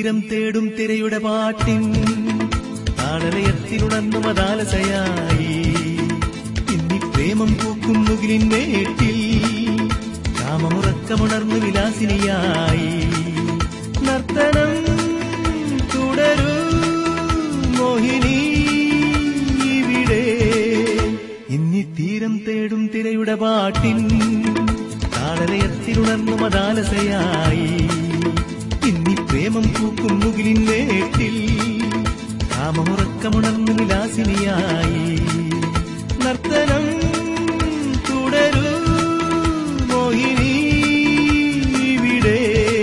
തീരം തേടും തിരയുടെ പാട്ടിൻ താടലയത്തിലുണർന്നു മതാലസയായി ഇന്നി പ്രേമം പൂക്കും മുകിലിൻ മേട്ടിൽ കാമമുറക്കമുണർന്നു വിലാസിനിയായി നർത്തനം തുടരൂ മോഹിനി ഇവിടെ ഇന്നി തീരം തേടും തിരയുടെ പാട്ടിൻ താടലയത്തിലുണർന്നു മതാലസയായി ഇന്നി പ്രേമം പൂക്കും മുകിലിൻ വേട്ടിൽ കാമമുറക്കമുണർന്നു വിലാസിനിയായി നർത്തനം തുടരൂ മോഹിനി ഇവിടെ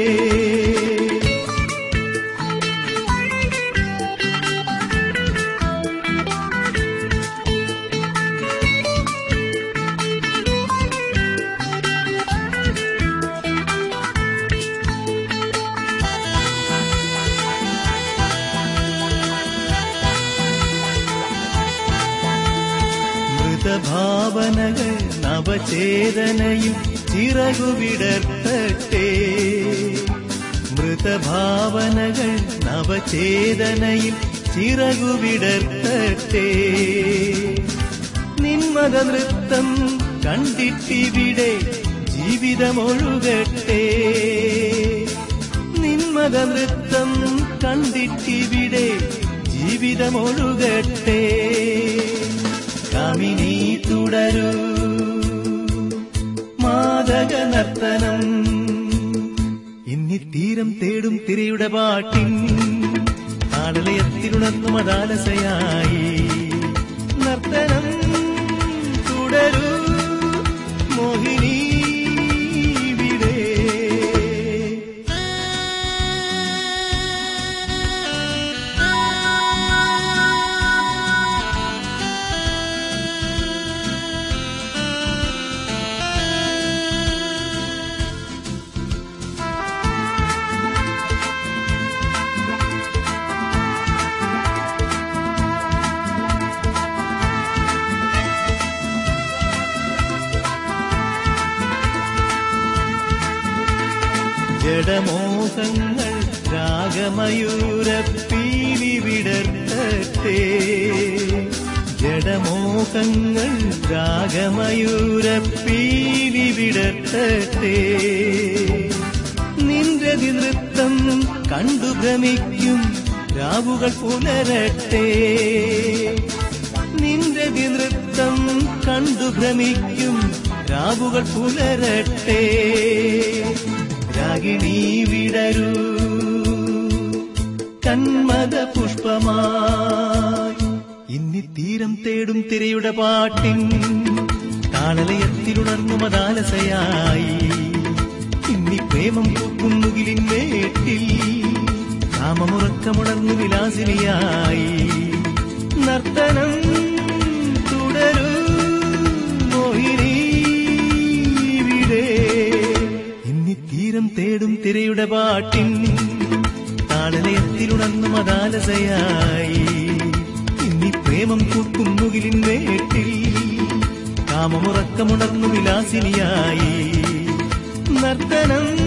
മൃതഭാവനകൾ നവചേതനയിൽ ചിറകുവിടർത്തട്ടെ മൃതഭാവനകൾ നവചേതനയിൽ ചിറകുവിടർത്തട്ടെ നിന്മത നൃത്തം കണ്ടിട്ടിവിടെ ജീവിതമൊഴുകട്ടെ നിന്മത നൃത്തം കണ്ടിട്ടിവിടെ ജീവിതമൊഴുകട്ടെ കാമിനി തുടരൂ മാതക നർത്തനം ഇന്നി തീരം തേടും തിരയുടെ പാട്ടിൻ ആടലയത്തിലുണർന്നു മതാലസയായി നർത്തനം തുടരൂ മോഹിനി ഇവിടെ ജഡമോഹങ്ങൾ രാഗമയൂരപ്പീലി വിടർത്തട്ടെ ജഡമോഹങ്ങൾ രാഗമയൂരപ്പീലി വിടർത്തട്ടെ നിന്റെ നൃത്തം കണ്ടു ഭ്രമിക്കും രാവുകൾ പുലരട്ടെ നിന്റെ നൃത്തം കണ്ടു ഭ്രമിക്കും രാവുകൾ പുലരട്ടെ രാഗിണി വിടരൂ കന്മത പുഷ്പമായി ഇന്നി തീരം തേടും തിരയുടെ പാട്ടിൻ താളലയത്തിലുണർന്നു മതാലസയായി ഇന്നി പ്രേമം പൂക്കും മുകിലിൻ വേട്ടിൽ കാമമുറക്കമുണർന്നു വിലാസിനിയായി നർത്തനം തുടരൂ മോഹിനി ഇവിടെ ഇന്നി തീരം തേടും തിരയുടെ പാട്ടിൻ താളലയത്തിലുണർന്നു മതാലസയായി ഇന്നി പ്രേമം കൂക്കും മുകിലിൻ വേട്ടിൽ കാമമുറക്കമുണർന്നു വിലാസിനിയായി നർത്തനം